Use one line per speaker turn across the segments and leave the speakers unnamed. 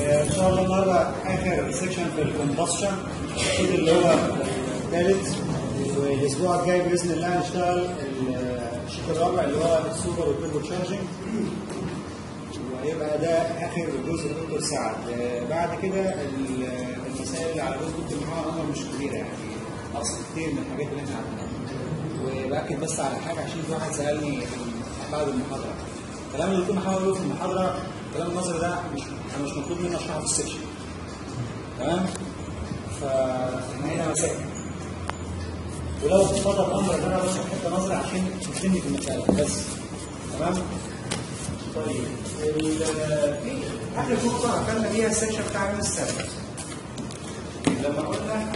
ان شاء الله النهارده اخر سيكشن في الكومبشن اللي هو الثالث والاسبوع الجاي باذن الله هنشتغل الشيت الرابع اللي هو السوبر والتوربو تشارجنج وهيبقى ده اخر جزء دكتور سعد بعد كده ال- المسائل اللي على جزء دكتور محمد عمر مش كبيره يعني اقصى كتير من الحاجات اللي احنا عملناها وباكد بس على حاجه عشان في واحد سالني بعد المحاضره الكلام اللي دكتور محمد قاله في المحاضره الكلام النظري ده مش انا مش مطلوب مني اشرحه في السكشن تمام فاحنا هنا مسائل ولو اتفضل الامر ان انا بس حته نظري عشان تفهمني في المساله بس تمام طيب ال- في اخر نقطه عملنا فيها السكشن بتاع يوم السبت لما قلنا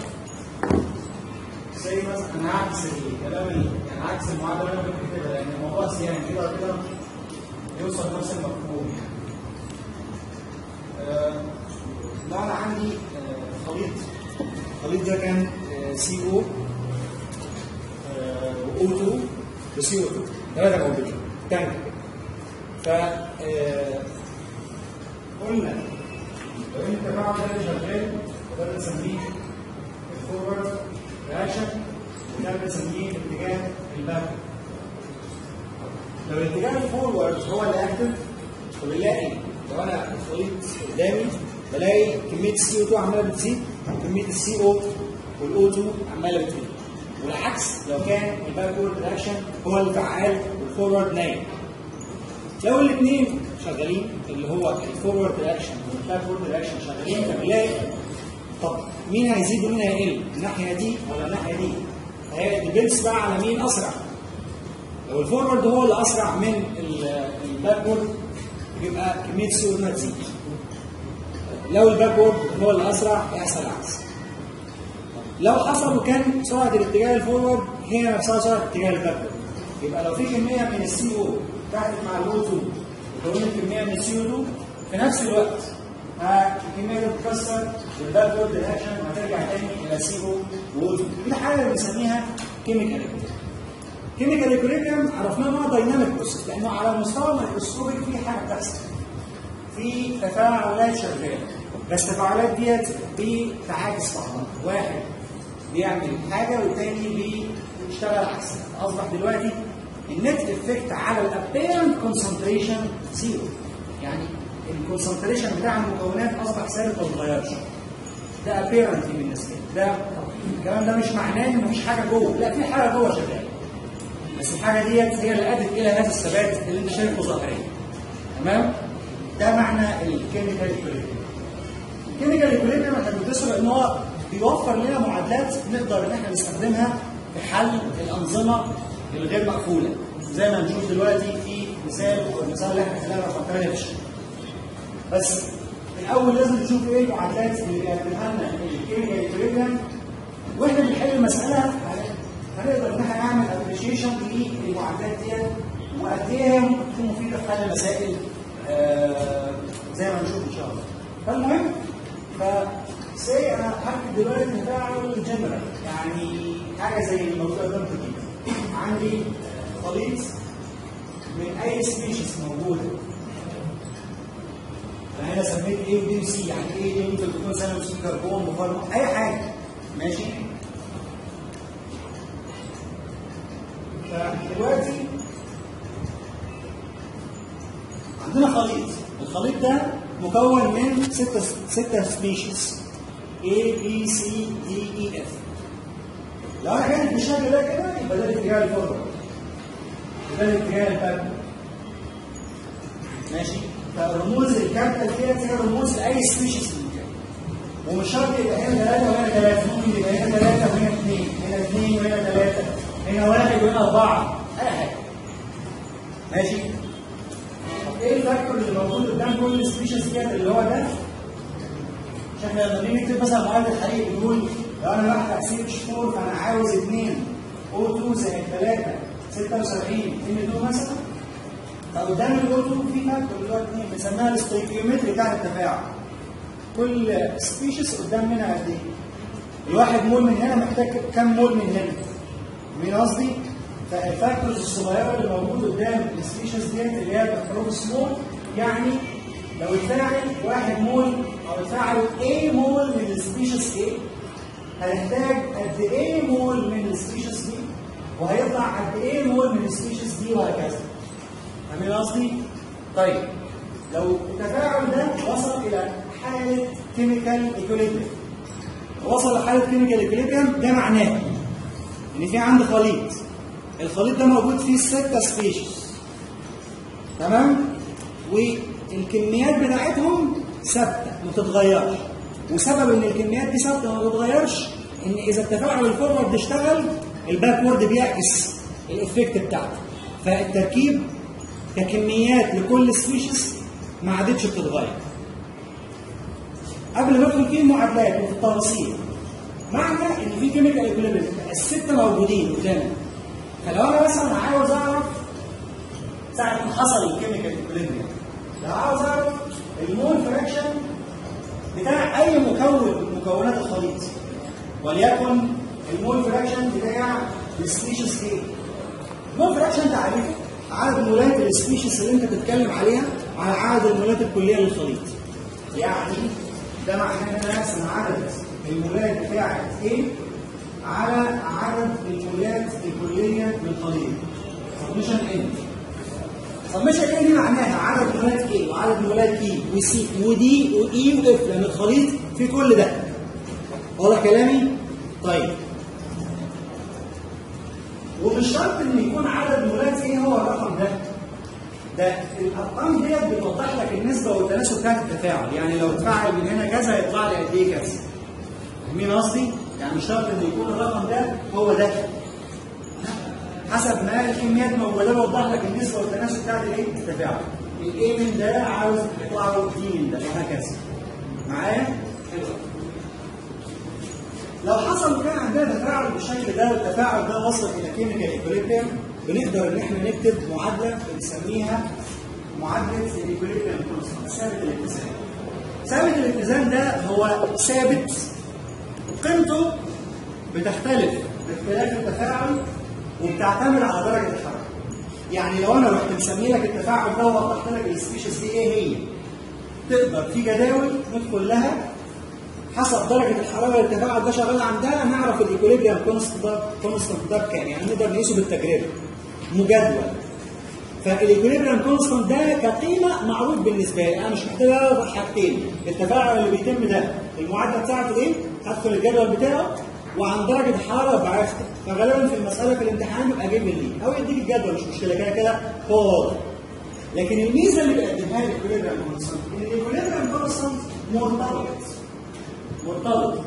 زي مثلا انا عكس الكلام ال- يعني عكس المعادله اللي انا كنت كده لان الموضوع سيان كده كده يوصل نفس المفهوم يعني. آه، لو انا عندي آه، خليط الخليط ده كان سي او و 2 وسي او 2 ثلاثه موجودين تانك ف آه، قلنا لو انت التفاعل ده شغال وده بنسميه الفورورد رياكشن وده بنسميه اتجاه الباك لو الاتجاه الفورورد هو اللي اكتف فبنلاقي لو انا الخليط قدامي بلاقي كميه السي او 2 عماله بتزيد وكميه السي او والاو 2 عماله بتزيد والعكس لو كان الباكورد رياكشن هو اللي فعال والفورورد نايم لو الاثنين شغالين اللي هو الفورورد رياكشن والباكورد رياكشن شغالين فبنلاقي طب مين هيزيد ومين هيقل؟ الناحيه دي ولا الناحيه دي؟ هي ديبيلز بقى على مين اسرع لو الفورورد هو اللي اسرع من الباكورد يبقى كميه السي او تزيد لو الباكورد هو اللي اسرع يحصل العكس لو حصل وكان سرعه الاتجاه الفورورد هي نفسها سرعه اتجاه الباكورد يبقى لو في كميه من السي او دخلت مع الاو 2 وكونت كميه من السي او 2 في نفس الوقت ها الكميه دي بتتكسر والباكورد رياكشن هترجع تاني الى سي او و 2 دي حاجه بنسميها كيميكال كيميكال ايكوليبريم عرفناه انه دايناميك بروسيس لانه على المستوى الميكروسكوبيك في حاجه بتحصل في تفاعلات شغاله بس التفاعلات ديت بتعاكس بعضها واحد بيعمل حاجه والتاني بيشتغل عكسها اصبح دلوقتي النت افكت على الابيرنت كونسنتريشن زيرو يعني الكونسنتريشن بتاع المكونات اصبح ثابت ما بيتغيرش ده ابيرنت بالنسبه لي ده الكلام ده مش معناه ان مفيش حاجه جوه لا في حاجه جوه شغاله بس الحاجه ديت هي اللي ادت الى هذا الثبات اللي انت شايفه ظاهريا تمام ده معنى الكيميكال ايكوليبريم الكيميكال ايكوليبريم احنا بندرسه ان هو بيوفر لنا معادلات نقدر ان احنا نستخدمها في حل الانظمه الغير مقفوله زي ما هنشوف دلوقتي في مثال والمثال اللي احنا خلينا رقم 8 بس الاول لازم نشوف ايه المعادلات اللي بيقدمها لنا الكيميكال ايكوليبريم واحنا بنحل المساله هنقدر ان احنا نعمل ابريشيشن للمعادلات ديت وقد ايه هي ممكن تكون مفيده في حل المسائل آه زي ما هنشوف ان شاء الله. فالمهم ف سي انا هكتب دلوقتي تفاعل جنرال يعني حاجه زي الموضوع ده كده. عندي خليط من اي سبيشيز موجوده. انا هنا سميت A وB وC يعني ايه دي ممكن تكون ثاني اكسيد كربون مفرغ اي حاجه ماشي فدلوقتي عندنا خليط الخليط ده مكون من ستة ستة سبيشيز A B C D E F لو انا كانت بالشكل ده كده يبقى ده الاتجاه الفورورد يبقى ده الاتجاه الباك ماشي فالرموز الكابيتال ديت هي رموز لاي سبيشيز في المكان ومش شرط يبقى هنا ثلاثة وهنا ثلاثة ممكن يبقى هنا ثلاثة وهنا اثنين هنا اثنين وهنا ثلاثة هنا واحد وهنا أربعة أي حاجة ماشي طب إيه الفاكتور اللي موجود قدام كل السبيشيز ديت اللي هو ده مش احنا لما نيجي نكتب مثلا معادلة الحريق بنقول لو أنا بحرق سي اتش 4 فأنا عاوز اثنين او 2 زائد 3 76 ان 2 مثلا فقدام الاو 2 في فاكتور اللي هو 2 بنسميها الاستيكيومتري بتاع التفاعل كل سبيشيز قدام منها قد ايه؟ الواحد مول من هنا محتاج كم مول من هنا؟ مين قصدي؟ فالفاكتورز الصغيره اللي موجود قدام السبيشيز ديت اللي هي بحروف سمول يعني لو اتفاعل 1 مول او اتفاعل A مول من السبيشيز A هنحتاج قد ايه مول من السبيشيز دي وهيطلع قد ايه مول من السبيشيز دي وهكذا فاهمين قصدي؟ طيب لو التفاعل ده وصل الى حاله كيميكال ايكوليبريم وصل لحاله كيميكال ايكوليبريم ده معناه ان في عندي خليط الخليط ده موجود فيه ستة سبيشيز تمام والكميات بتاعتهم ثابته ما بتتغيرش وسبب ان الكميات دي ثابته ما بتتغيرش ان اذا التفاعل الفورورد اشتغل الباكورد بيعكس الايفكت بتاعته فالتركيب ككميات لكل سبيشيز ما عادتش بتتغير قبل ما ادخل في المعادلات وفي التفاصيل معنى ان في كيميكال ايكوليبريم السته موجودين قدامي فلو انا مثلا عاوز اعرف ساعه ما حصل الكيميكال ايكوليبريم لو عاوز اعرف المول فراكشن بتاع اي مكون من مكونات الخليط وليكن المول فراكشن بتاع السبيشيز ايه المول فراكشن تعريفه عدد مولات السبيشيز اللي انت بتتكلم عليها على عدد المولات الكليه للخليط يعني ده معناه ان انا اقسم عدد المولات بتاعت ايه على عدد المولات الكليه للخليط سبمشن ان سبمشن ان دي معناها عدد مولات ايه وعدد مولات اي وسي ودي واي واف لان الخليط في كل ده واضح كلامي؟ طيب ومش شرط ان يكون عدد مولات ايه هو الرقم ده ده الارقام ديت بتوضح لك النسبه والتناسب بتاعت التفاعل يعني لو اتفاعل من هنا كذا يطلع لي قد ايه كذا فاهمين قصدي؟ يعني مش شرط ان يكون الرقم ده هو ده حسب ما الكميات موجوده بوضح لك النسبه والتناسب بتاعت الايه؟ التفاعل الايه من ده عاوز يطلع دي من ده وهكذا معايا؟ حلو لو حصل كان عندنا تفاعل بالشكل ده والتفاعل ده وصل الى كيميكال ايكوليبريم بنقدر ان احنا نكتب معادله بنسميها معادله الايكوليبريم كونستانت ثابت الاتزان. ثابت الاتزان ده هو ثابت قيمته بتختلف باختلاف التفاعل وبتعتمد على درجه الحراره. يعني لو انا رحت مسمي لك التفاعل ده ووضحت لك السبيشيز دي ايه هي تقدر في جداول ندخل لها حسب درجه الحراره اللي التفاعل ده شغال عندها نعرف الايكوليبريم كونستانت ده بكام يعني نقدر نقيسه بالتجربه مجدول فالايكوليبريم كونستانت ده كقيمه معروف بالنسبه لي انا مش محتاج اوضح حاجتين التفاعل اللي بيتم ده المعادله بتاعته ايه؟ هدخل الجدول بتاعه وعن درجه الحراره بعرفها فغالبا في المساله في الامتحان بيبقى جايب لي او يديك الجدول مش مشكله كده كده هو واضح لكن الميزه اللي بيقدمها لي الايكوليبريم كونستانت ان الايكوليبريم كونستانت مرتبط مرتبط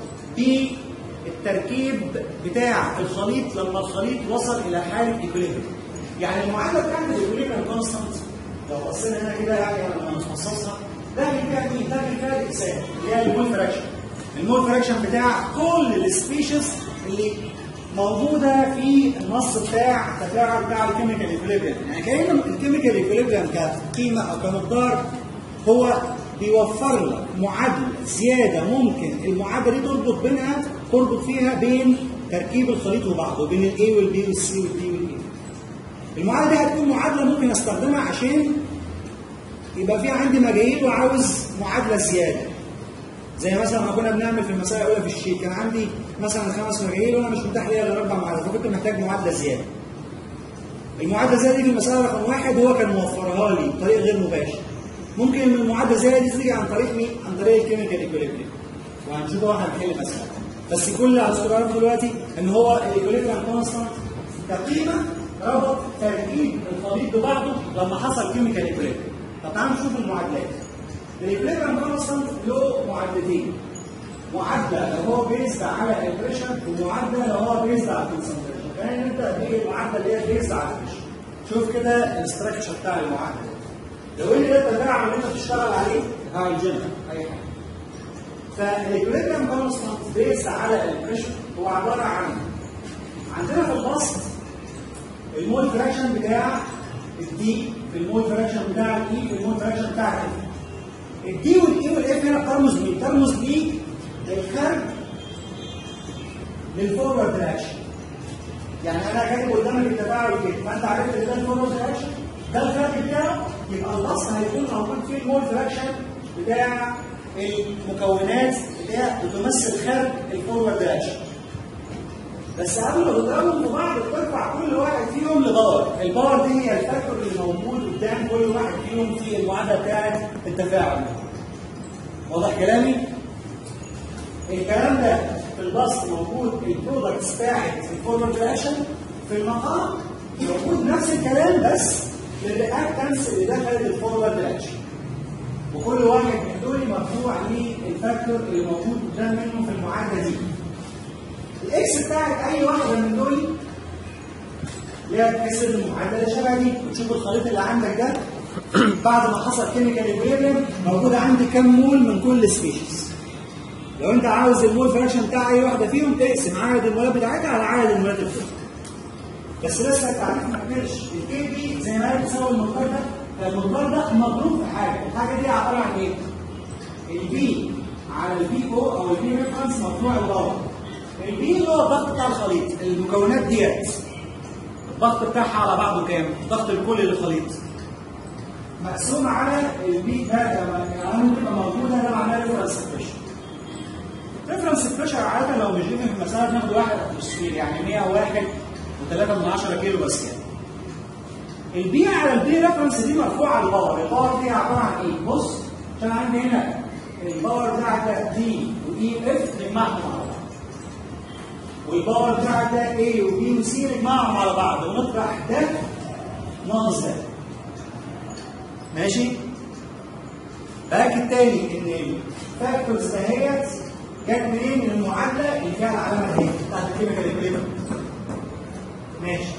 بالتركيب بتاع الخليط لما الخليط وصل الى حاله ايكوليبريم يعني المعادله بتاعت الايكوليبريم كونستانت لو بصينا هنا كده يعني لما نفصصها ده اللي فيها مين؟ ده اللي فيها الاجسام اللي هي المول فراكشن المول فراكشن بتاع كل السبيشيز اللي موجوده في النص بتاع التفاعل بتاع الكيميكال ايكوليبريم يعني كان الكيميكال ايكوليبريم كقيمه او كمقدار هو بيوفر لك معادله زياده ممكن المعادله دي تربط بينها تربط فيها بين تركيب الخليط وبعضه بين الاي والبي والسي والدي والاي. المعادله دي هتكون معادله ممكن استخدمها عشان يبقى في عندي مجاهيل وعاوز معادله زياده. زي مثلا ما كنا بنعمل في المسائل الاولى في الشيت كان عندي مثلا خمس مجاهيل وانا مش متاح ليا الا اربع معادلات فكنت محتاج معادله زياده. المعادله الزياده دي في المساله رقم واحد هو كان موفرها لي بطريقه غير مباشره. ممكن من المعادله زي دي تيجي عن طريق مين؟ عن طريق الكيميكال ايكوليبريم. وهنشوفها واحنا بنحل مسألة. بس كل اللي عايز تعرفه دلوقتي ان هو الايكوليبريم كونستانت كقيمه ربط تركيب الخليط ببعضه لما حصل كيميكال ايكوليبريم. طب تعالوا نشوف المعادلات. الايكوليبريم كونستانت له معادلتين. معادله لو هو بيزد على البريشر ومعادله لو هو بيزد على الكونسنتريشن. خلينا نبدا بالمعادله اللي هي بيزد على البريشر. شوف كده الاستراكشر بتاع المعادله. لو ان ده التفاعل اللي انت بتشتغل عليه تفاعل جنرال اي حاجه فالايكوليبريم كونستانت بيس على البريشر هو عباره عن عندنا في البسط المول فراكشن بتاع الدي في المول فراكشن بتاع الاي في المول فراكشن بتاع الاف الدي والاي والاف هنا بترمز مين؟ ترمز ليه الخرج للفورورد رياكشن يعني انا كاتب قدامك التفاعل كده فانت عرفت ان ده الفورورد رياكشن ده الخرج بتاعه يبقى البسط هيكون موجود فيه المول فراكشن بتاع المكونات اللي هي بتمثل خارج الفورورد دايركشن بس قبل ما تضربهم في بعض بترفع كل واحد فيهم لباور، الباور دي هي الفاكتور اللي موجود قدام كل واحد فيهم في المعادله بتاعه التفاعل. واضح كلامي؟ الكلام ده في البسط موجود البرودكتس بتاعت الفورورد رياكشن في المقام موجود نفس الكلام بس للرياكتنس اللي دخلت الفورورد رياكشن. وكل واحد من دول مرفوع للفاكتور اللي موجود قدام منه في المعادله دي. الاكس بتاعت اي واحده من دول اللي هي تحس المعادله شبه دي وتشوف الخليط اللي عندك ده بعد ما حصل كيميكال ايكوليبريم موجود عندي كام مول من كل سبيشيز لو انت عاوز المول فراكشن بتاع اي واحده فيهم تقسم عدد المولات بتاعتها على عدد المولات الفرق بس لسه التعريف ما كملش الكي بي زي ما هي بتساوي المقدار ده فالمقدار ده مضروب في حاجه الحاجه دي عباره عن ايه؟ البي على البي او او البي ريفرنس مطلوع الباور البي اللي هو الضغط بتاع الخليط المكونات ديت الضغط بتاعها على بعضه كام؟ ضغط الكل للخليط مقسوم على البي ده لما العلامه تبقى موجوده ده معناه ريفرنس بريشر ريفرنس بريشر عاده لو مش جبنا في المساله بناخد واحد اتموسفير يعني 101 و3 من 10 كيلو بس يعني البي على البي ريفرنس دي مرفوعه على الباور الباور دي عباره عن ايه؟ بص عشان عندي هنا الباور بتاعتها دي واي اف نجمعهم على بعض والباور بتاعك ده A وB وC نجمعهم على بعض ونطرح ده ناقص ده. ماشي؟ باكد تاني ان الفاكتورز دهيت جت منين؟ من المعادله اللي فيها العلامه دي بتاعت الكيميكال ايكويبمنت. ماشي.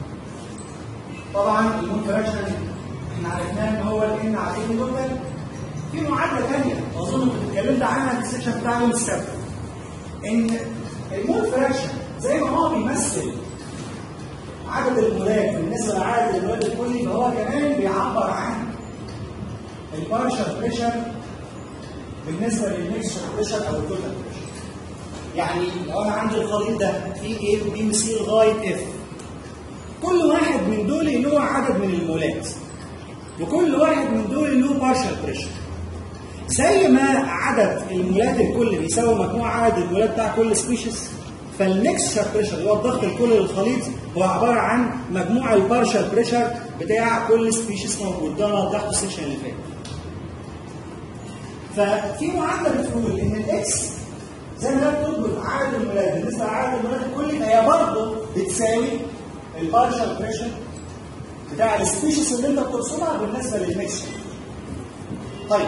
طبعا المون فراكشن احنا عرفناه ان هو الان على ان توتال في معادله ثانيه اظن كنت اتكلمت عنها في السكشن بتاع يوم السبت. ان المول فراكشن زي ما هو بيمثل عدد المولات بالنسبه لعدد المولات الكلي فهو كمان بيعبر عن البارشال بريشر بالنسبه للميكسشر بريشر او التوتال بريشر. يعني لو انا عندي الخليط ده فيه A وبي وسي لغايه اف كل واحد من دول له عدد من المولات وكل واحد من دول له بارشال بريشر زي ما عدد المولات الكل بيساوي مجموع عدد المولات بتاع كل سبيشيز فالميكسشر بريشر اللي هو الضغط الكلي للخليط هو عباره عن مجموع البارشال بريشر بتاع كل سبيشيز موجود ده انا وضحته السيشن اللي فات. ففي معادله بتقول ان الاكس زي ما هي بتربط عدد المولات بالنسبه لعدد المولات الكلي فهي برضه بتساوي البارشال بريشر بتاع السبيشيز اللي انت بترسمها بالنسبه للميكسشر. طيب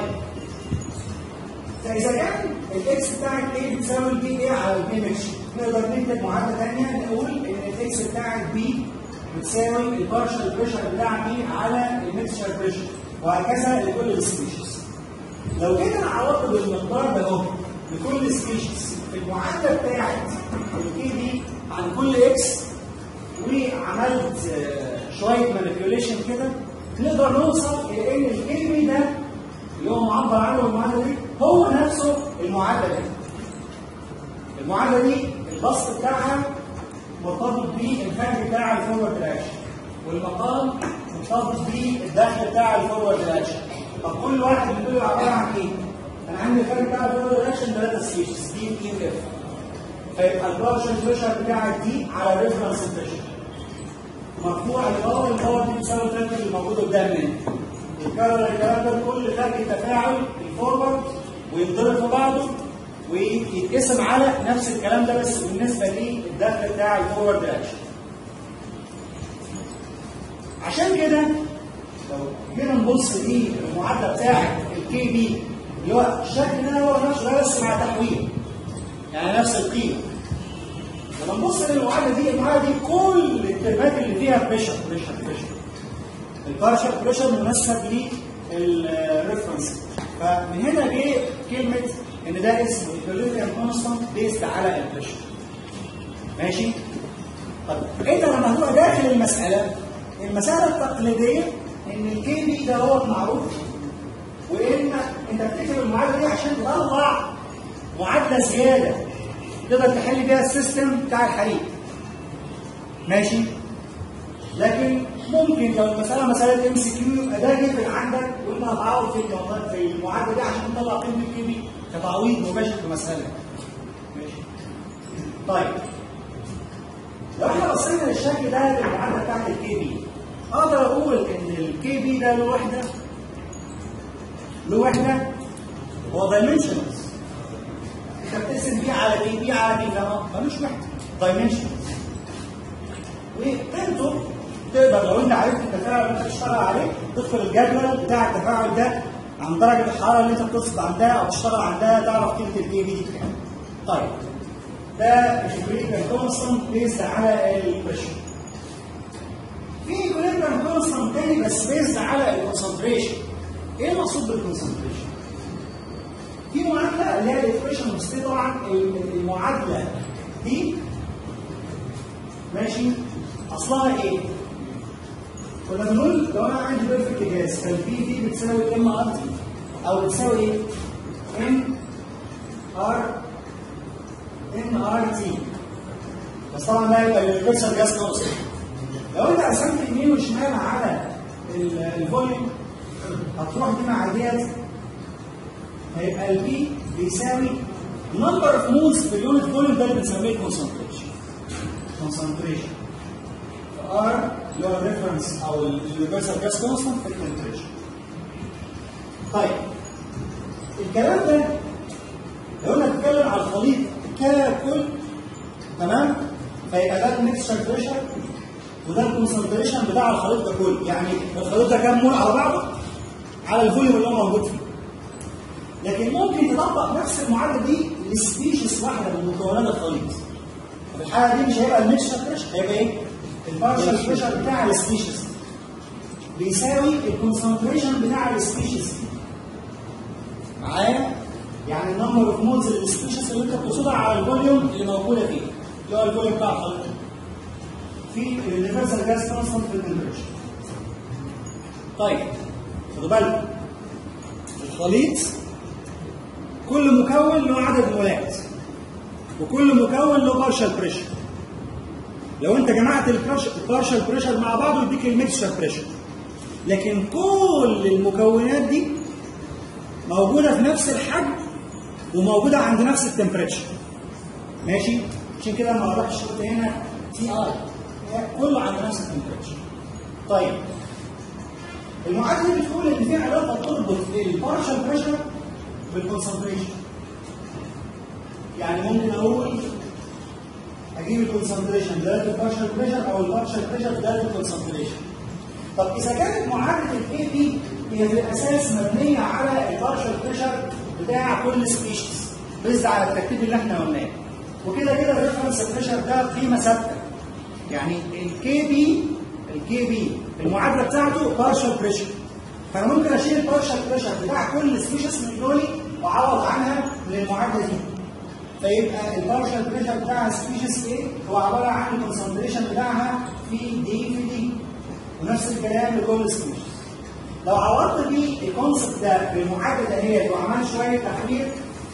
فاذا كان الاكس بتاعك ايه بتساوي البي ايه على البي ميكشر نقدر نكتب معادله ثانيه نقول ان الاكس بتاعك بي بتساوي البارشال بريشر بتاع بي على الميكشر بريشر وهكذا لكل السبيشيز لو جينا نعوض بالمقدار ده اهو لكل سبيشيز في المعادله بتاعت الكي دي عن كل اكس وعملت شويه مانيبيوليشن كده نقدر نوصل الى ان الكي بي ده اللي هو معبر عنه المعادله دي هو نفسه المعادله دي. المعادله دي البسط بتاعها مرتبط بالخارج بتاع الفورورد رياكشن والمقام مرتبط بالدخل بتاع الفورورد رياكشن. طب كل واحد من دول عباره عن ايه؟ انا عندي الخارج بتاع الفورورد رياكشن ثلاثه سبيشيز دي اي اف. فيبقى البارشل بريشر بتاعك دي على الريفرنس بريشر. مرفوع الباور الباور دي بتساوي الفاكتور اللي موجود قدام مني. يتكرر الكلام ده كل خارج التفاعل الفورورد وينضرب في بعضه ويتقسم على نفس الكلام ده بس بالنسبه للدخل بتاع الفورورد رياكشن. عشان كده لو جينا نبص للمعادله بتاعت الكي بي اللي هو الشكل ده هو نفسه ده بس مع تحويل يعني نفس القيمه لما نبص للمعادله دي المعادله دي كل الترمات اللي فيها بريشر بريشر بريشر البارشل بريشر منسب للريفرنس فمن هنا جه كلمه ان ده اسمه ايكوليبريم كونستانت بيست على البريشر ماشي طب انت لما هتبقى داخل المساله المساله التقليديه ان الكي بي ده هو معروف وان انت بتكتب المعادله دي عشان تطلع معادله زياده تقدر تحل بيها السيستم بتاع الحريق ماشي لكن ممكن لو المساله مساله ام سي كيو يبقى ده جيفن عندك وانت هتعوض في المعادله في المعادله دي عشان تطلع قيمه الكي بي كتعويض مباشر في مساله ماشي طيب لو احنا بصينا للشكل ده للمعادله بتاعت الكي بي اقدر اقول ان الكي بي ده له وحده له وحده هو دايمنشنز انت بتقسم بي على بي بي على بي لا ملوش وحده دايمنشنز وقيمته تقدر لو انت عرفت التفاعل اللي انت بتشتغل عليه تدخل الجدول بتاع التفاعل ده عن درجه الحراره اللي انت بتصل عندها او تشتغل عندها تعرف قيمه الكي بي دي كام. طيب ده ايكوليبريم كونستانت بيزد على البريشر. في ايكوليبريم كونستانت تاني بس بيزد على الكونسنتريشن. ايه المقصود بالكونسنتريشن؟ في معادله اللي هي الايكويشن بس طبعا المعادله دي ماشي اصلها ايه؟ كنا بنقول لو انا عندي بيرفكت جاز فالبي دي بتساوي ام ار تي او بتساوي ايه؟ ام ار ام ار تي بس طبعا ده يبقى اليونيفرسال جاز كونستنت لو انت قسمت يمين وشمال على الفوليوم هتروح دي مع ديت هيبقى البي بيساوي نمبر اوف مولز في اليونت فوليوم ده اللي بنسميه كونسنتريشن كونسنتريشن ار اللي هو الريفرنس او اليونيفرسال جاز كونستنت في الكونسنتريشن طيب الكلام ده لو انا اتكلم على الخليط ككل تمام فيبقى ده الميكسشر بريشر وده الكونسنتريشن بتاع الخليط ده كله يعني الخليط ده كام مول على بعضه على الفوليوم اللي هو موجود فيه لكن ممكن تطبق نفس المعادله دي لسبيشيز واحده من مكونات الخليط في الحاله دي مش هيبقى الميكسشر بريشر هيبقى ايه؟ البارشال بريشر بتاع السبيشيز بيساوي الكونسنتريشن بتاع السبيشيز معايا؟ يعني النمبر اوف مولز للسبيشيز اللي انت بتقصدها على الفوليوم اللي موجوده فيه اللي هو الفوليوم بتاع الخليط في اليونيفرسال جاز كونستنت في التمبريتشر طيب خدوا بالكم الخليط كل مكون له عدد مولات وكل مكون له بارشال بريشر لو انت جمعت البارشال بريشر مع بعض يديك الميكسشر بريشر لكن كل المكونات دي موجوده في نفس الحجم وموجوده عند نفس التمبريتشر ماشي عشان كده ما اقدرش قلت هنا تي اي كله عند نفس التمبريتشر طيب المعادله دي بتقول ان في علاقه تربط البارشال بريشر بالكونسنتريشن يعني ممكن اقول اجيب الكونسنتريشن دلاله البارشال بريشر او البارشال بريشر دلاله الكونسنتريشن طب اذا كانت معادله الاي بي هي في الاساس مبنيه على البارشال بريشر بتاع كل سبيشيز بيزد على الترتيب اللي احنا قلناه وكده كده الريفرنس بريشر ده قيمه ثابته يعني الكي بي الكي بي المعادله بتاعته بارشال بريشر فانا ممكن اشيل البارشال بريشر بتاع كل سبيشيز من دول واعوض عنها من المعادله دي فيبقى البارشال بريشر بتاع السبيشيز ايه هو عباره عن الكونسنتريشن بتاعها في دي في دي ونفس الكلام لكل سبيشيز لو عوضت بيه الكونسبت ده بالمعادله دهيت وعملت شويه تحويل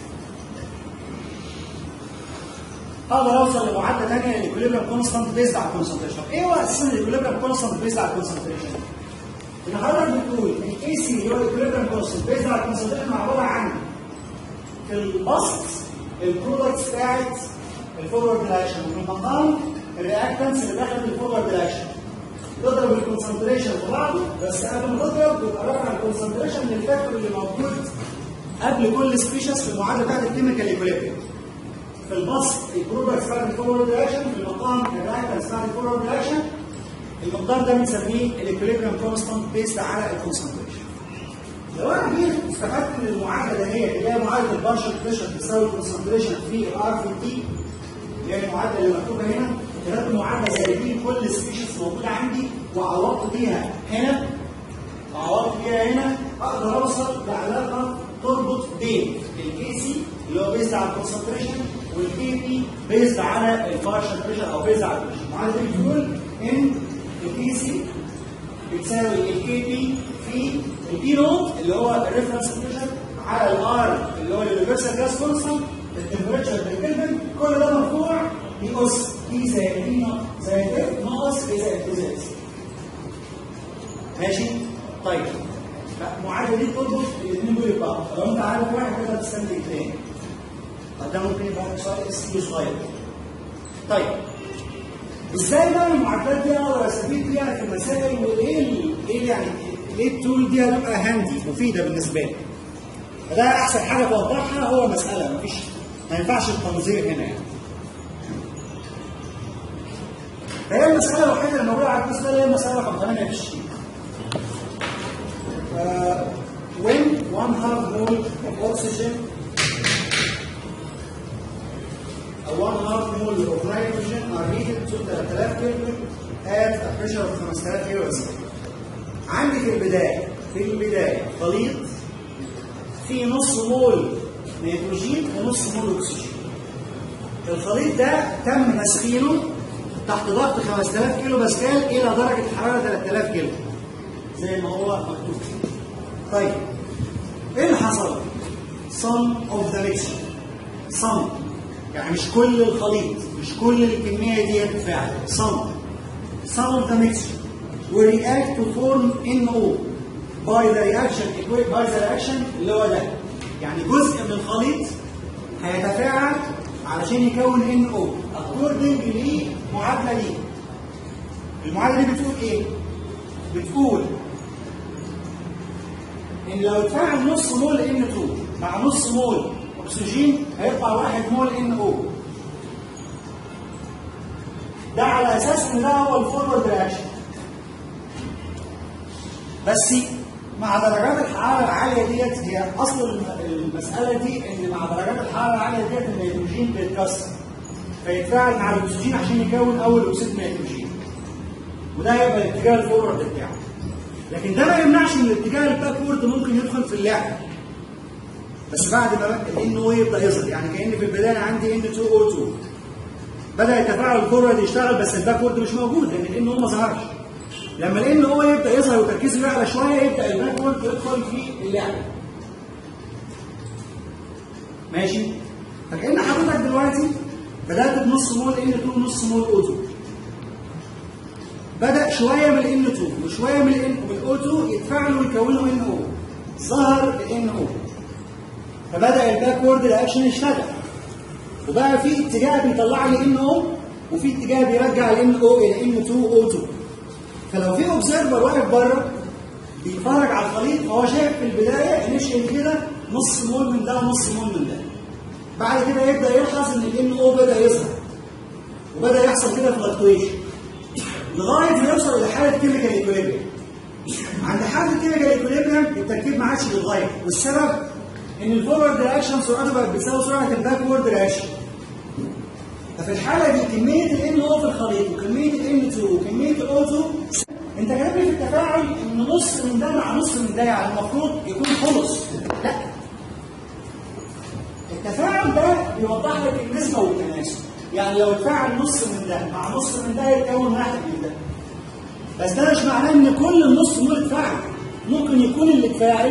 اقدر اوصل لمعادله ثانيه للايكوليبريم كونستانت بيزد على الكونسنتريشن ايه هو اساسا الايكوليبريم كونستانت بيزد على الكونسنتريشن ان حضرتك بتقول الاي سي اللي هو الايكوليبريم كونستانت بيزد على الكونسنتريشن عباره عن في البسط البرودكتس بتاعت الفورورد رياكشن وفي المقام الرياكتنس اللي داخل الفورورد رياكشن تضرب الكونسنتريشن في بعضه بس قبل ما تضرب يبقى راجع الكونسنتريشن للفاكتور اللي موجود قبل كل سبيشيز في المعادله بتاعت الكيميكال ايكوليبريم في البسط البرودكتس بتاعت الفورورد رياكشن في المقام الرياكتنس بتاعت الفورورد رياكشن المقدار ده بنسميه الايكوليبريم كونستانت بيست على الكونسنتريشن لو انا جيت استفدت من المعادله دهيت اللي هي معادله البارشل بريشر تساوي الكونسنتريشن في الار في تي اللي هي المعادله اللي مكتوبه هنا كتبت معادله زي دي كل سبيشيز موجوده عندي وعوضت بيها هنا وعوضت بيها هنا اقدر اوصل لعلاقه تربط بين الكي سي اللي هو بيزد على الكونسنتريشن والكي بي بيزد على البارشل بريشر او بيزد على البريشر المعادله دي بتقول ان الكي سي بتساوي الكي بي في البي نوت اللي هو الريفرنس بريشر على الار اللي هو اليونيفرسال جاز كونستانت التمبريتشر بالكلفن كل ده مرفوع بأس دي زائد دي زائد اف ناقص اي زائد دي زائد سي ماشي؟ طيب المعادله دي تربط الاثنين دول ببعض لو انت عارف واحد تقدر تستنتج اثنين طب ده ممكن يبقى سؤال اس كيو صغير طيب ازاي بقى المعادلات دي اقدر استفيد بيها في المسائل وايه ال- ايه يعني ايه التول دي هتبقى هاندي مفيده بالنسبه لي فده احسن حاجه توضحها هو مساله مفيش ما ينفعش التنظير هنا يعني فهي المساله الوحيده اللي موجوده على الكويس ده اللي هي المساله رقم 8 في الشيت Uh, when one half mole of oxygen or one half mole of nitrogen are heated to 3000 Kelvin at a pressure of 5000 kPa. عندي في البداية في البداية خليط فيه نص مول نيتروجين ونص مول أكسجين. الخليط ده تم تسخينه تحت ضغط 5000 كيلو باسكال إلى درجة حرارة 3000 كيلو. زي ما هو مكتوب طيب ايه اللي حصل؟ some of the mixture some يعني مش كل الخليط مش كل الكمية دي بتتفاعل some some of the mixture will react to form NO by the reaction by the reaction اللي هو ده يعني جزء من الخليط هيتفاعل علشان يكون NO according لمعادلة دي المعادلة دي بتقول ايه؟ بتقول ان لو اتفاعل نص مول N2 مع نص مول اكسجين هيطلع واحد مول NO ده على اساس ان ده هو الفورورد رياكشن بس مع درجات الحراره العاليه ديت هي اصل المساله دي ان مع درجات الحراره العاليه ديت النيتروجين بيتكسر فيتفاعل مع الاكسجين عشان يكون اول اكسيد نيتروجين وده هيبقى الاتجاه الفورورد بتاعه لكن ده ما يمنعش ان الاتجاه الباكورد ممكن يدخل في اللعبه بس بعد ما الان او يبدا يظهر يعني كان في البدايه عندي ان 2 او 2 بدا التفاعل الفورورد يشتغل بس الباكورد مش موجود لان الان او ما ظهرش لما الان او يبدا يظهر وتركيزه يعلى شويه يبدا الباكورد يدخل في اللعبه ماشي فكأن حضرتك دلوقتي بدات بنص مول ان 2 ونص مول او 2 بدأ شوية من ال N2 وشوية من ال من O2 يتفاعلوا ويكونوا NO ظهر ال NO فبدأ الباكورد رياكشن يشتغل وبقى في اتجاه بيطلع لي NO وفي اتجاه بيرجع ال NO إلى N2O2 فلو في اوبزرفر واقف بره بيتفرج على الخليط فهو شايف في البداية انيشال كده نص مول من ده ونص مول من ده بعد كده يبدأ يلاحظ ان ال NO بدأ يظهر وبدأ يحصل كده فلكتويشن لغايه ما يوصل الى حاله كيميكال ايكوليبريم عند حاله الكيميكال ايكوليبريم التركيب ما عادش بيتغير والسبب ان الفورورد رياكشن سرعته بقت بتساوي سرعه الباكورد رياكشن ففي الحاله دي كميه ال NO في الخليط وكميه ال N2 وكميه ال O2 انت كاتب لي في التفاعل ان نص من ده مع نص من ده يعني المفروض يكون خلص لا التفاعل ده بيوضح لك النسبه والتناسب يعني لو اتفاعل نص من ده مع نص من ده يتكون واحد من ده بس ده مش معناه ان كل النص دول اتفاعل ممكن يكون اللي اتفاعل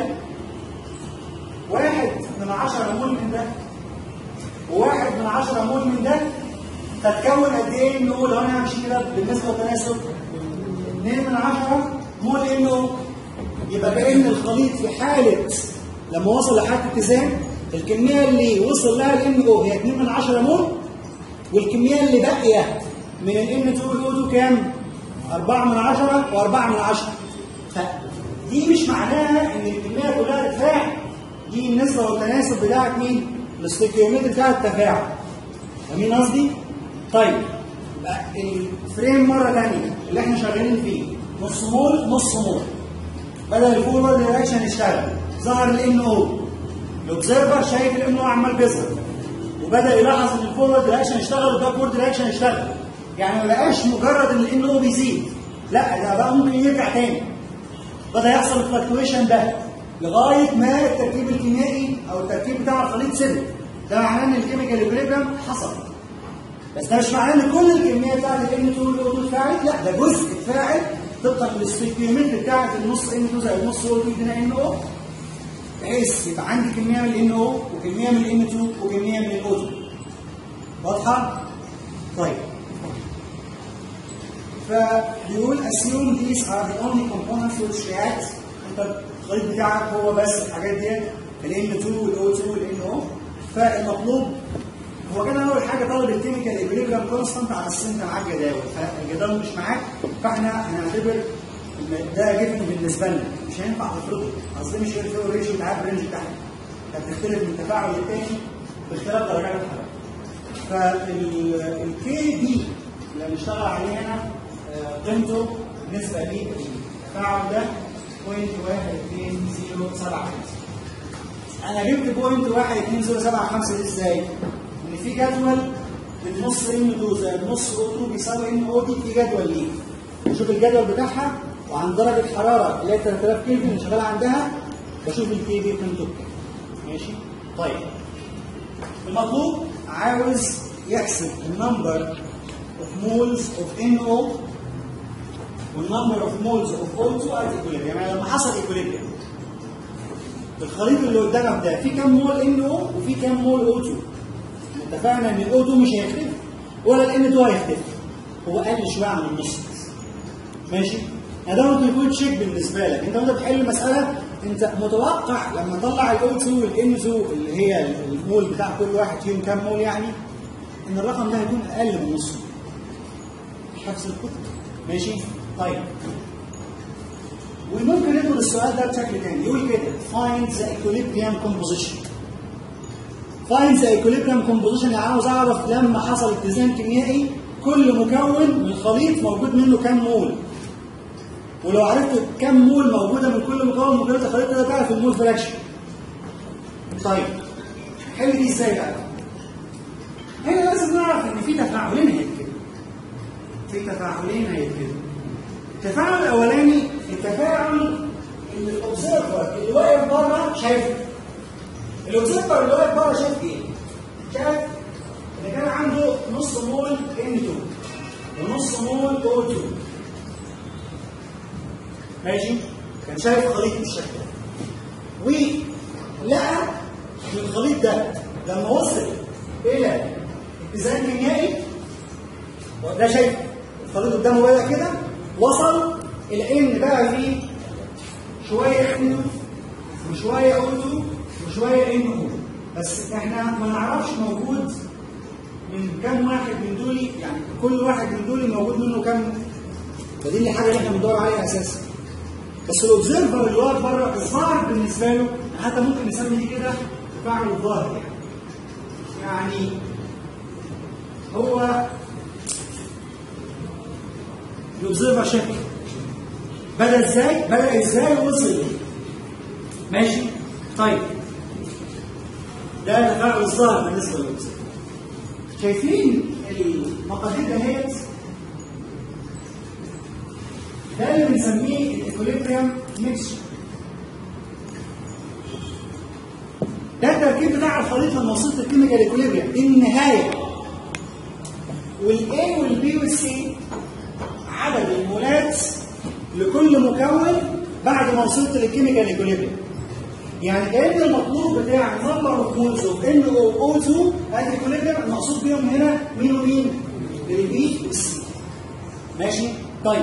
واحد من عشرة مول من ده وواحد من عشرة مول من ده فتكون قد ايه انه لو انا همشي كده بالنسبه للتناسب 2 من 10 مول انه يبقى كأن الخليط في حالة لما وصل لحالة اتزان الكمية اللي وصل لها ال NO هي 2 من 10 مول والكمية اللي باقية من ال N2 وال O2 كام؟ 4 من 10 و4 من 10 فدي مش معناها ان الكمية كلها تتفاعل دي النسبة والتناسب بتاعت مين؟ الاستيكيومتر بتاع التفاعل فاهمين قصدي؟ طيب يبقى الفريم مرة ثانية اللي احنا شغالين فيه نص مول نص مول بدأ الفورورد رياكشن يشتغل ظهر ال NO الاوبزرفر شايف ال NO عمال بيظهر وبدا يلاحظ ان الفورورد رياكشن اشتغل والباكورد رياكشن اشتغل يعني ما بقاش مجرد ان الان او بيزيد لا ده بقى ممكن يرجع تاني بدا يحصل الفلكتويشن ده لغايه ما التركيب الكيميائي او التركيب بتاع الخليط ثبت ده معناه ان الكيميكال ايكوليبريم حصل بس ده مش معناه ان كل الكميه بتاعت الان 2 والاو 2 اتفاعلت لا ده جزء اتفاعل طبقا للستيكيومتر بتاعت النص ان 2 زائد نص او 2 يدينا ان او بحيث يبقى عندي كميه من الان او وكميه من الان 2 وكميه من الاو 2 واضحه؟ طيب فبيقول assume these are the only components which react انت الخليط بتاعك هو بس الحاجات ديت ال N2 وال O2 وال NO فالمطلوب هو كده اول حاجه طالب الكيميكال ايكوليبريم كونستانت على اساس انت معاك جداول فالجداول مش معاك فاحنا هنعتبر ان ده جبن بالنسبه لنا مش هينفع تفرضه اصل مش هيفرق الريشيو بتاع الرينج بتاعنا انت بتختلف من تفاعل للتاني باختلاف درجات الحراره فالكي بي اللي هنشتغل عليه هنا آه، قيمته بالنسبه للتفاعل ده 0.12075 انا جبت بوينت 12075 دي ازاي؟ ان في جدول بالنص ان 2 زائد نص او 2 بيساوي ان او دي في جدول ليه؟ بشوف الجدول بتاعها وعن درجه حراره اللي هي 3000 كلفن اللي شغاله عندها بشوف الكي بي قيمته بكام ماشي؟ طيب المطلوب عاوز يحسب النمبر اوف مولز اوف ان او والنمبر اوف مولز اوف او 2 ات ايكوليبريم يعني لما حصل ايكوليبريم الخليط اللي قدامك ده في كام مول ان او وفي كام مول او 2 اتفقنا ان الاو 2 مش هيختلف ولا الان 2 هيختلف هو قل شويه عن النص بس ماشي ده ممكن يكون تشيك بالنسبه لك انت وانت بتحل المساله انت متوقع لما تطلع الاو 2 والان 2 اللي هي المول بتاع كل واحد فيهم كام مول يعني ان الرقم ده هيكون اقل من نص حفظ الكتب ماشي طيب وممكن ندخل السؤال ده بشكل تاني يقول كده find the equilibrium composition find the equilibrium composition يعني عاوز اعرف لما حصل اتزان كيميائي كل مكون من الخليط موجود منه كام مول ولو عرفت كام مول موجوده من كل مكون من مكونات الخليط ده تعرف المول فراكشن طيب حل دي ازاي بقى؟ هنا لازم نعرف ان في تفاعلين هيتكلموا في تفاعلين هيتكلموا التفاعل الاولاني التفاعل اللي الاوبزرفر اللي واقف بره شايفه الاوبزرفر اللي واقف بره شايف ايه؟ شايف ان كان عنده نص مول N2 ونص مول O2 ماشي؟ كان شايف خليط بالشكل ده ولقى ان الخليط ده لما وصل الى اتزان كيميائي ده شايف الخليط قدامه بدا كده وصل الى ان بقى فيه شويه N2 وشويه O2 وشويه NO بس احنا ما نعرفش موجود من كام واحد من دول يعني كل واحد من دول موجود منه كام فدي اللي حاجه اللي احنا بندور عليها اساسا بس الاوبزرفر اللي واقف بره الظاهر بالنسبه له حتى ممكن نسمي دي كده تفاعل الظاهر يعني يعني هو الاوبزرفر شكل بدا ازاي؟ بدا ازاي وصل ماشي؟ طيب ده تفاعل الظاهر بالنسبه للاوبزرفر شايفين المقادير دهيت ده اللي بنسميه الايكوليبريم ميكشر ده التركيب بتاع الخليط لما وصلت الكيميكال ايكوليبريم دي النهايه والاي والبي والسي عدد المولات لكل مكون بعد ما وصلت للكيميكال ايكوليبريم يعني كان المطلوب بتاع نمبر اوف مولز اوف ان او او 2 ادي ايكوليبريم المقصود بيهم هنا مين ومين؟ البي والسي ماشي؟ طيب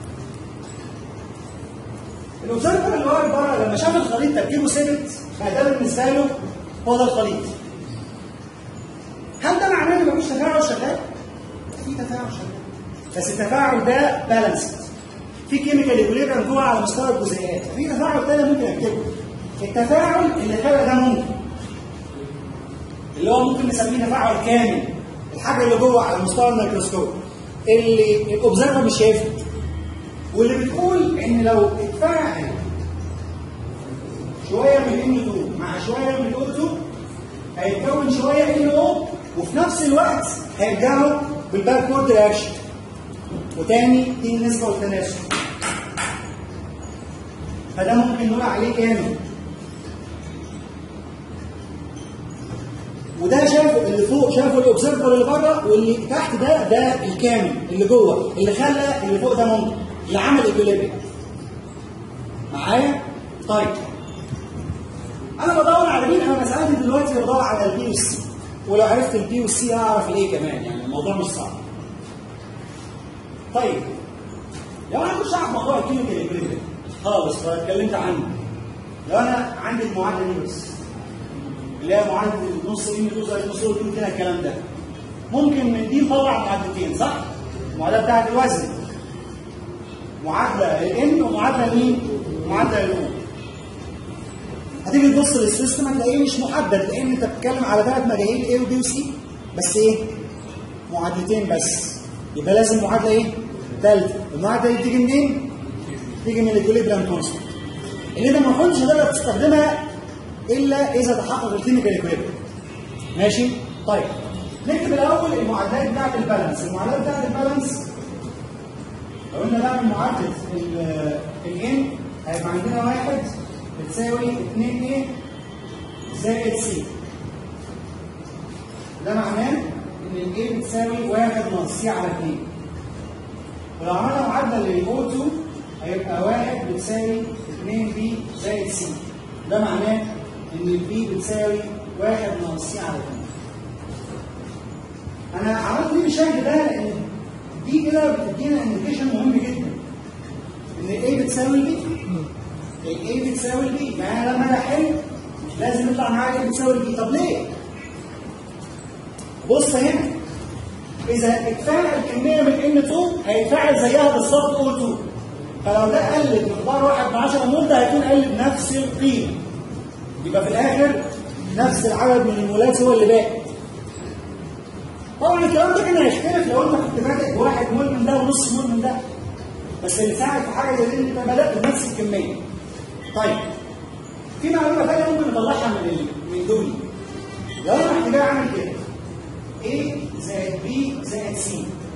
الاوبزرفر اللي واقف بره لما شاف الخليط تركيبه ثابت بقى ده بالنسبه له هو ده الخليط. هل ده معناه ان مفيش تفاعل شغال؟ في تفاعل شغال. بس التفاعل ده بالانسد. في كيميكال ايكوليبريم جوه على مستوى الجزيئات، في تفاعل تاني ممكن اكتبه. التفاعل اللي خلق ده ممكن. اللي هو ممكن نسميه تفاعل كامل. الحاجه اللي جوه على مستوى الميكروسكوب. اللي الاوبزرفر مش شايفها. واللي بتقول ان لو اتفاعل شويه من ان 2 مع شويه من او 2 هيتكون شويه ان او وفي نفس الوقت هيرجعوا بالباكورد رياكشن وتاني دي النسبه والتناسب فده ممكن نقول عليه كامل وده شافه اللي فوق شافه الاوبزرفر اللي بره واللي تحت ده ده الكامل اللي جوه اللي خلى اللي فوق ده ممكن اللي عمل ايكوليبريم معايا؟ طيب انا بدور على مين؟ انا مسالتي دلوقتي بدور على البي والسي ولو عرفت البي والسي هعرف الايه كمان يعني الموضوع مش صعب. طيب
لو انا مش عارف موضوع الكيميكال ايكوليبريم خالص فاتكلمت عنه لو انا عندي المعادله دي بس اللي هي معادله نص ام 2 زائد نص او 2 كده الكلام ده ممكن من دي نطلع معادلتين صح؟ المعادله بتاعت الوزن معادله الان ومعادله مين؟ معادله الاو هتيجي تبص للسيستم هتلاقيه مش محدد لان انت بتتكلم على ثلاث مجاهيل A وبي وسي بس ايه؟ معادلتين بس يبقى لازم معادله ايه؟ ثالثه المعادله دي تيجي منين؟ تيجي من الاكوليبريم كونستنت اللي انت ما كنتش هتقدر تستخدمها الا اذا تحقق الكيميكال اكوليبريم ماشي؟ طيب نكتب الاول المعادلات بتاعت البالانس المعادلات بتاعت البالانس لو قلنا بقى من معادله الان هيبقى عندنا واحد بتساوي 2 a زائد c ده معناه ان ال a بتساوي 1 ناقص c على 2 ولو عملنا معادله لل O2 هيبقى 1 بتساوي 2 b زائد c ده معناه ان ال b بتساوي 1 ناقص c على 2 انا عملت ليه بالشكل ده لان دي كده بتدينا انديكيشن مهم جدا ان A بتساوي B ال A بتساوي B يعني انا لما اجي احل لازم يطلع معايا A بتساوي B طب ليه؟ بص هنا اذا اتفاعل كميه من N2 هيتفاعل زيها بالظبط O2 فلو ده قلب مقدار 1 من 10 مول ده هيكون قلب نفس القيمه يبقى في الاخر نفس العدد من المولات هو اللي باقي طبعا الكلام ده كان هيختلف لو انت كنت بادئ واحد مول من ده ونص مول من ده بس اللي ساعد في حاجه زي دي انت بدات بنفس الكميه طيب في معلومه ثانيه ممكن نطلعها من ال... من دول لو انا رحت جاي اعمل كده A زائد B زائد C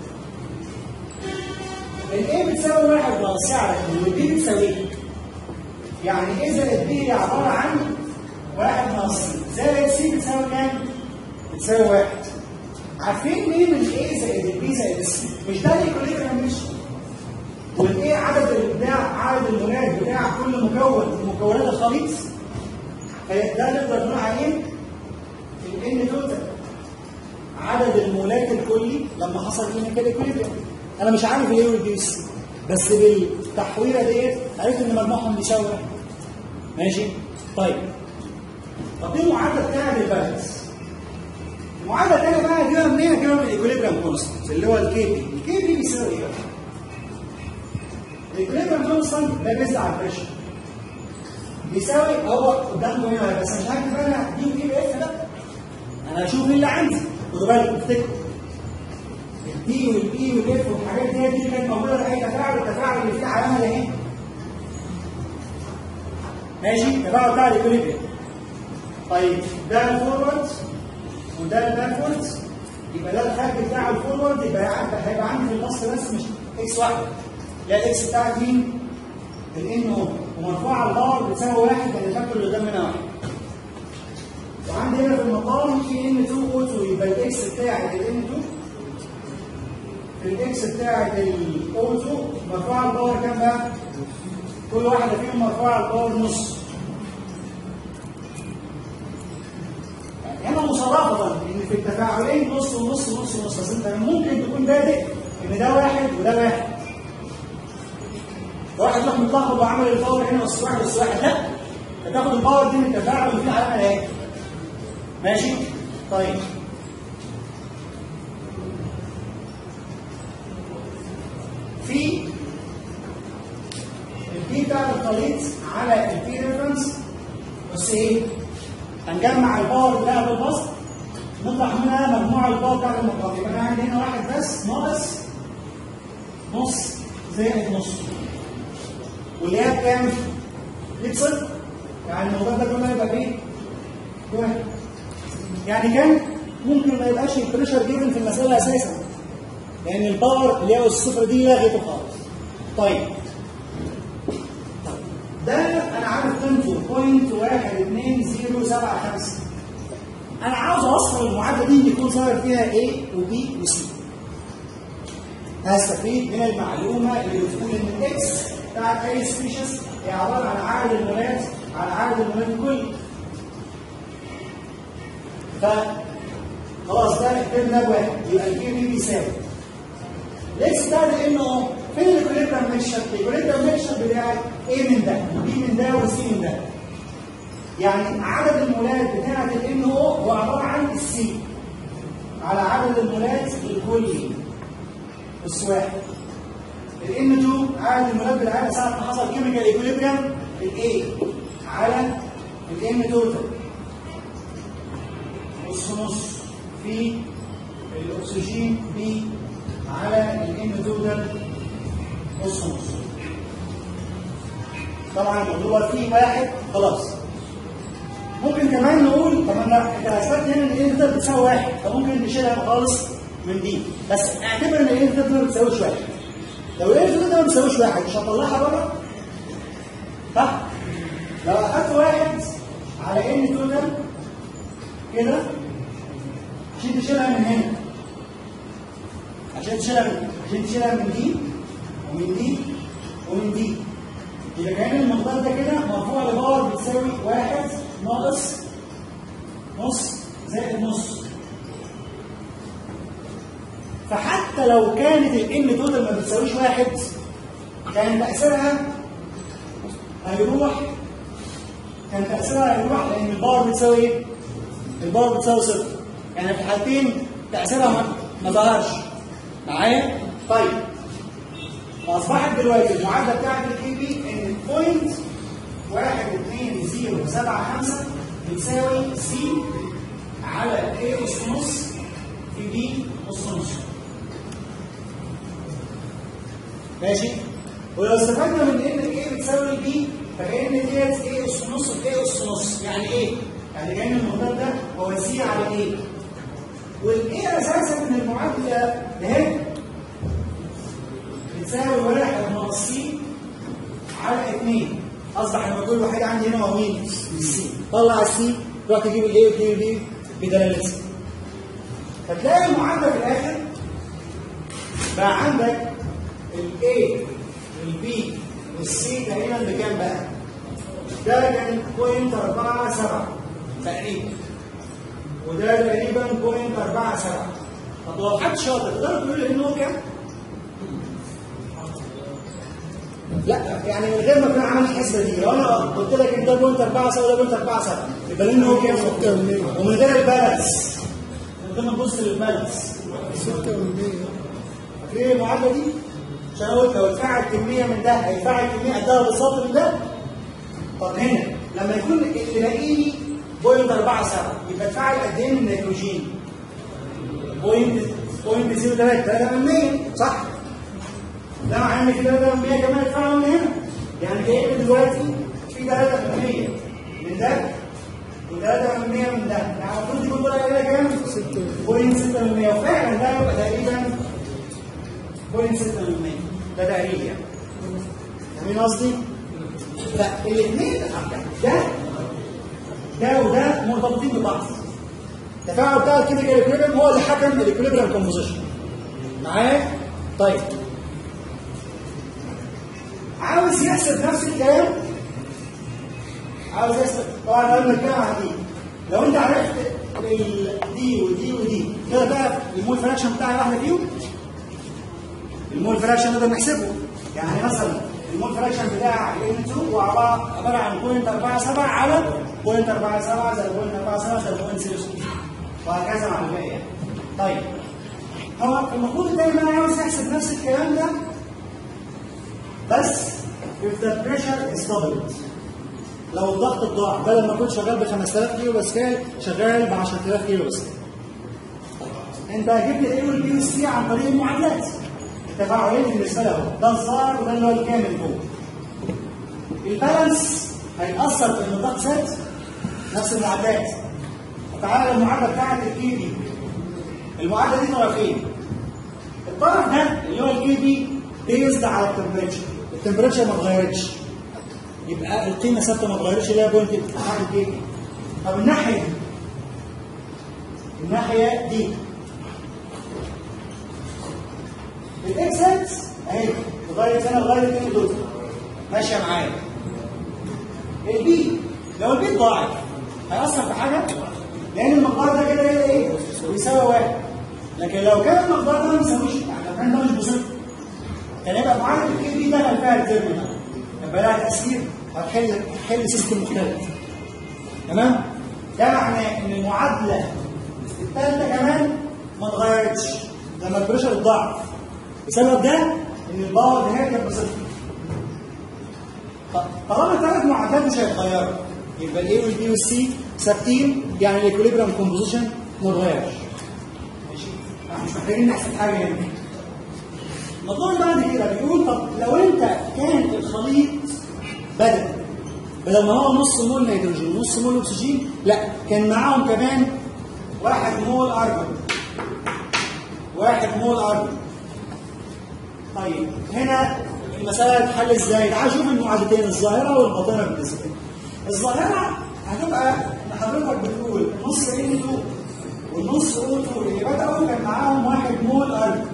ال A بتساوي 1 ناقص C على 2 وال B بتساوي يعني A زائد B هي عباره عن 1 ناقص C زائد C بتساوي كام؟ بتساوي 1 عارفين مين من A زائد ال B زائد ال C؟ مش ده الايكوليبريم مش والايه عدد الابداع عدد المولات بتاع كل مكون من مكونات الخليط ده نقدر نقول عليه الان توتال عدد المولات الكلي لما حصل كيميكال ايكوليبريم انا مش عارف الايه والبي سي بس بالتحويره ديت عرفت ان مجموعهم بيساوي واحد ماشي طيب طب دي المعادله بتاعت البالانس المعادله الثانيه بقى جايه منين؟ جايه من الايكوليبريم كونستنت اللي هو الكي بي الكي بي بيساوي ايه؟ الايكوليبريم كونستنت ده بيزد على البريشر بيساوي هو قدامكم هنا بس مش هكتب انا دي ودي باف لا انا هشوف ايه اللي عندي خدوا بالكم افتكروا الدي والبي والاف والحاجات دي دي كانت موجوده في اي تفاعل التفاعل اللي فيه علامه ده اهي ماشي التفاعل بتاع الايكوليبريم طيب ده الفورورد وده الباكورد يبقى ده الخارج بتاع الفورورد يبقى هيبقى عندي في النص بس مش اكس واحده لا الاكس بتاعت مين؟ الان او ومرفوع على الباور بتساوي واحد لان الفاكتور اللي قدامنا واحد. وعندي هنا في المقام في ان 2 او 2 يبقى الاكس بتاعت الان 2 في الاكس بتاعت الاو 2 مرفوع على الباور كام بقى؟ كل واحده فيهم مرفوع على الباور نص. هنا مصرفة ان في التفاعلين نص ونص ونص ونص بس انت ممكن تكون بادئ ان ده واحد وده واحد واحد يروح متلخبط وعمل الباور هنا بس واحد بس واحد لا هتاخد الباور دي من التفاعل اللي فيه علامه اهي ماشي طيب في البي بتاع الخليط على البي ريفرنس بس ايه هنجمع الباور بتاع البسط نطلع منها مجموع الباور بتاع المقام يبقى انا عندي هنا واحد بس ناقص نص زائد نص واللي هي بكام؟ ليه بصفر؟ يعني الموضوع ده كله يبقى بايه؟ واحد يعني كام؟ ممكن ما يبقاش البريشر جيفن في المسألة أساسا لأن الباور اللي هي الصفر دي لغيته خالص طيب ده انا عارف قيمته بوينت واحد اتنين زيرو سبعة خمسة انا عاوز اوصل المعادلة دي يكون ظاهر فيها A و B و C هستفيد من المعلومة اللي بتقول ان الاكس بتاعت اي سبيشيز هي عبارة عن عدد المولات على عدد المولات الكلي ف خلاص ده كتبنا بواحد يبقى الكي بي بيساوي الاكس بتاعت الان او فين الاكوليبريم ميكشر؟ الاكوليبريم ميكشر بتاعك ايه من ده؟ بي من ده وسي من ده. يعني عدد المولات بتاعه الان او هو عباره عن السي على عدد المولات الكلي بص واحد الان 2 عدد المولات بتاعتها ساعه ما حصل كيميكال ايكوليبريم الاي على الام توتال نص نص في الاكسجين بي على الام توتال نص نص طبعا الموضوع فيه واحد خلاص ممكن كمان نقول طب انا انت اثبتت هنا ان الان توتال بتساوي واحد فممكن نشيلها خالص من دي بس اعتبر ان الان توتال ما بتساويش واحد لو الان توتال ما بتساويش واحد مش هطلعها بره صح؟ لو اخدت واحد على ان توتال كده عشان تشيلها من هنا عشان تشيلها من عشان تشيلها من دي ومن دي ومن دي يبقى كان المقدار ده كده مرفوع لباور بتساوي واحد ناقص نص زائد نص فحتى لو كانت الان توتال ما بتساويش واحد كان تأثيرها هيروح كان تأثيرها هيروح لأن الباور بتساوي ايه؟ الباور بتساوي صفر يعني في الحالتين تأثيرها ما ما ظهرش معايا؟ طيب فأصبحت دلوقتي المعادلة بتاعت الكي بي إن البوينت واحد اثنين زيرو سبعة خمسة بتساوي سي على ايه أس نص في بي أس نص ماشي؟ ولو استفدنا من ان ايه بتساوي بي فكأن ديت ايه اس نص في ايه اس نص يعني ايه؟ يعني كأن المقدار ده هو سي على ايه؟ والايه اساسا من المعادله ده بتساوي واحد ناقص سي على اثنين اصبح لما كل واحد عندي هنا هو مين؟ السي طلع السي تروح تجيب الايه وتجيب الايه بدلاله سي فتلاقي المعادله في الاخر بقى عندك الاي والبي والسي تقريبا بكام بقى؟ ده كان بوينت 4 7 تقريبا وده تقريبا بوينت 4 7 طب لو حد شاطر تقدر تقول ان هو كام؟ لا يعني من غير ما تكون عامل الحسبه دي لو انا قلت لك ان ده بوينت 4 7 وده بوينت 4 7 يبقى لان هو كام؟ ومن غير البالانس من غير ما تبص للبالانس
6 والمية
فاكرين المعادله دي؟ عشان انا قلت لو اتفاعل كميه من ده هيتفاعل كميه قدها بالظبط من ده طب هنا لما يكون اللي لاقيني بوينت 4 7 يبقى اتفاعل قد ايه من النيتروجين؟ بوينت بوينت 0 3 3 من 100 صح؟ ده معناه ان في 3 من 100 كمان اتفاعلوا من هنا يعني جايب دلوقتي في 3 من 100 من ده و3 من 100 من ده يعني المفروض يكون طلع كده كام؟ بوينت 6 من 100 وفعلا ده يبقى تقريبا بوينت 6 من 100 ده تقريبا يعني فاهمين قصدي؟ فالاثنين ده ده وده مرتبطين ببعض التفاعل بتاع الكيميكال ايكوليبريم هو اللي حكم الايكوليبريم كومبوزيشن معايا؟ طيب عاوز يحسب نفس الكلام عاوز يحسب طبعا قبل ما نتكلم عن دي لو انت عرفت ال- دي ودي ودي كده بقى المول فراكشن بتاع واحده فيهم المول فراكشن نقدر نحسبه يعني مثلا المول فراكشن بتاع ال 2 هو عباره عباره عن بوينت 47 على بوينت 47 زائد بوينت 47 زائد بوينت 06 وهكذا مع الباقي يعني. طيب هو المفروض دايما انا عاوز احسب نفس الكلام ده بس if the pressure is doubled لو الضغط اتضاعف بدل ما كنت شغال ب 5000 كيلو باسكال شغال ب 10000 كيلو باسكال انت جبت الاي والبي والسي عن طريق المعادلات التفاعلين بالنسبه له ده الظاهر وده اللي هو الكامل فوق البالانس هيأثر في ان الضغط ثابت نفس المعادلات تعالى المعادله بتاعت الكي بي المعادله دي طرفين الطرف ده اللي هو الكي بي بيزد على التمبريتشر التمبريتشر ما اتغيرتش يبقى القيمه ثابته ما اتغيرتش اللي هي بوينت بتاعت الكي بي طب الناحيه دي الناحيه دي الاكسنت اهي لغايه هنا لغايه الاثنين دول ماشيه معايا البي لو البي ضاعت هيأثر في حاجه لان المقدار ده كده ايه ايه بيساوي واحد لكن لو كان المقدار ده ما بيساويش يعني لو كان ده مش بصفر كان يبقى معادله الكي بي دخل فيها الترمينال يبقى لها تاثير هتحل هتحل سيستم مختلف تمام؟ ده معناه ان المعادله الثالثه كمان ما اتغيرتش لما البريشر اتضاعف بسبب ده ان الباور ده هي كانت بصفر طالما الثلاث معادلات مش هيتغيروا يبقى الاي والبي والسي ثابتين يعني الايكوليبريم كومبوزيشن ما اتغيرش ماشي احنا مش محتاجين نحسب حاجه هنا الموضوع اللي بعد كده بيقول طب لو انت كان الخليط بدل بدل ما هو نص مول نيتروجين ونص مول اكسجين لا كان معاهم كمان واحد مول ارجون واحد مول ارجون طيب هنا المسألة هتتحل ازاي؟ تعال شوف المعادلتين الظاهرة والباطنة بالنسبة لك. الظاهرة هتبقى ان حضرتك بتقول نص ان 2 والنص او 2 اللي بدأوا كان معاهم واحد مول ارجون.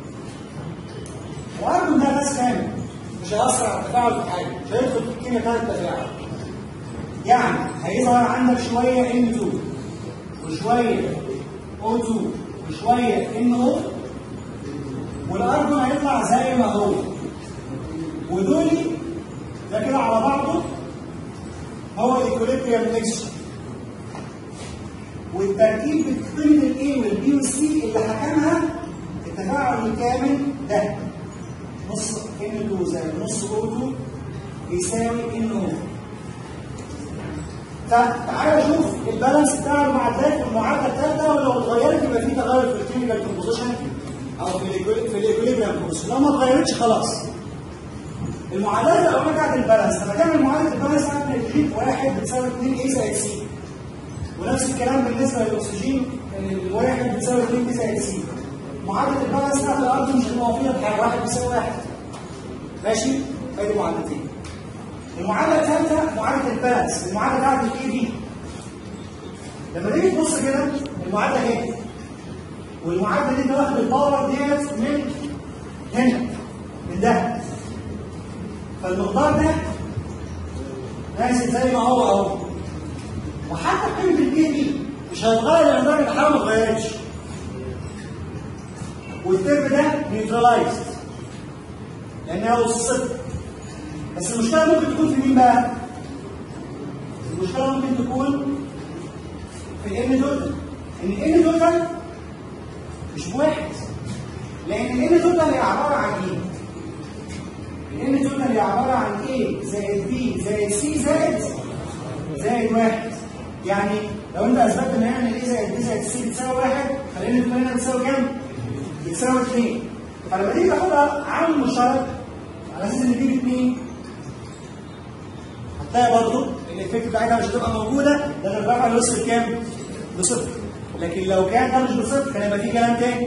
وارجون ده غاز كامل مش هيأثر على التفاعل في حاجة، مش هيدخل في الكيمياء بتاعت التفاعل. يعني هيظهر عندك شوية ان 2 وشوية او 2 وشوية ان او والارجون هيطلع زي ما هو ودول ده كده على بعضه هو الايكوليبريم ميكس والتركيب بين الاي والبي والسي اللي حكمها التفاعل الكامل ده نص ان 2 زائد نص او 2 يساوي ان او فتعالى شوف البالانس بتاع المعادلات والمعادله الثالثه ولو اتغيرت يبقى في تغير في الكيميكال كومبوزيشن او في الايكوليبريم كومبوزيشن لو ما اتغيرتش خلاص المعادلات الاولى بتاعت البالانس لما تعمل معادله البالانس عندك نيتروجين واحد بتساوي 2 اي زائد سي ونفس الكلام بالنسبه للاكسجين الواحد بتساوي 2 اي زائد سي معادله البالانس بتاعت الارض مش هتبقى فيها بحاجه واحد بيساوي واحد ماشي ادي معادلتين المعادله الثالثه معادله البالانس المعادله بتاعت الاي دي لما تيجي تبص كده المعادله اهي والمعادله دي انت واخد الباور ديت من هنا من ده فالمقدار ده نازل زي ما هو اهو وحتى قيمه الكي بي مش هيتغير لان درجه الحراره ما اتغيرتش والترم ده نيوترلايزد لانها الصفر بس المشكله ممكن تكون في مين بقى؟ المشكله ممكن تكون في الان توتال ان الان توتال مش بواحد لان الان توتال هي عباره عن ايه؟ الان توتال هي عباره عن A زائد B زائد C زائد زائد واحد يعني لو انت اثبتت ان يعني A زائد B زائد C بتساوي واحد فالان توتال هنا بتساوي كام؟ بتساوي اثنين فلما تيجي تاخدها عامل مشترك على اساس ان دي باثنين هتلاقي برضه الايفكت بتاعتها مش هتبقى موجوده لان الرقم يوصل كام؟ بصفر لكن لو كان ده مش بصفر كان يبقى في كلام تاني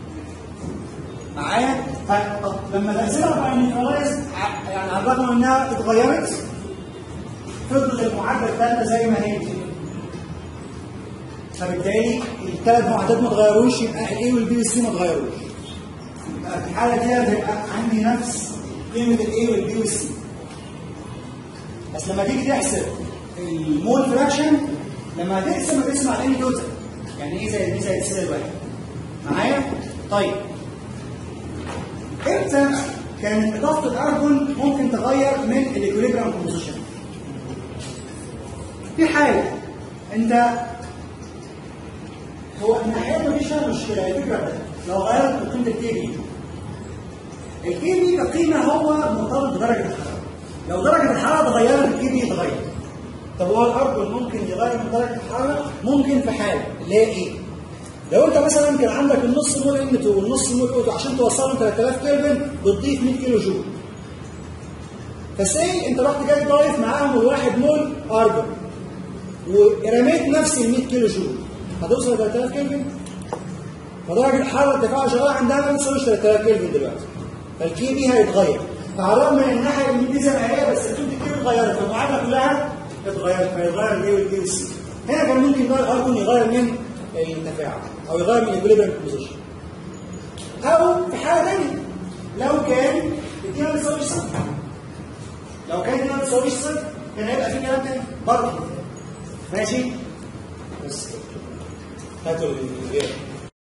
معايا؟ طب لما تقسمها بقى نيوترلايز يعني على الرغم انها اتغيرت فضلت المعادله الثالثه زي ما هي فبالتالي الثلاث معادلات ما اتغيروش يبقى الاي والبي والسي ما اتغيروش يبقى في الحاله دي هيبقى عندي نفس قيمه الاي والبي والسي بس لما تيجي تحسب المول فراكشن لما هتقسم هتقسم على ان توتال يعني ايه زائد بي زائد سي زائد واحد معايا؟ طيب امتى كان اضافه الارجون ممكن تغير من الايكوليبريم كومبوزيشن في حاله انت هو الناحيه مفيش فيها مشكله الفكره لو غيرت من قيمه الكي بي الكي بي كقيمه هو مرتبط بدرجه الحراره لو درجه الحراره اتغيرت الكي بي يتغير طب هو الارجون ممكن يغير من درجه الحراره ممكن في حاله اللي هي ايه لو انت مثلا كان عندك النص مول ان 2 والنص مول او 2 عشان توصلهم 3000 كلفن بتضيف 100 كيلو جول فسي انت رحت جاي ضايف معاهم الواحد مول ارجون ورميت نفس ال 100 كيلو جول هتوصل ل 3000 كلفن فدرجه الحراره التفاعل شغال عندها ما بتوصلش 3000 كلفن دلوقتي فالكي بي هيتغير فعلى الرغم من الناحيه اللي دي زي ما هي بس الكيو الكيو اتغيرت فالمعادله كلها اتغيرت فيتغير الاي والاي والسي هنا كان ممكن بقى الارجون يغير من التفاعل او يغير من الايكوليبريم بوزيشن او في حاله ثانيه لو كان الكيو ما بتساويش صفر لو كان الكيو ما بتساويش صفر كان هيبقى في كلام تاني برضه ماشي بس هاتوا الغير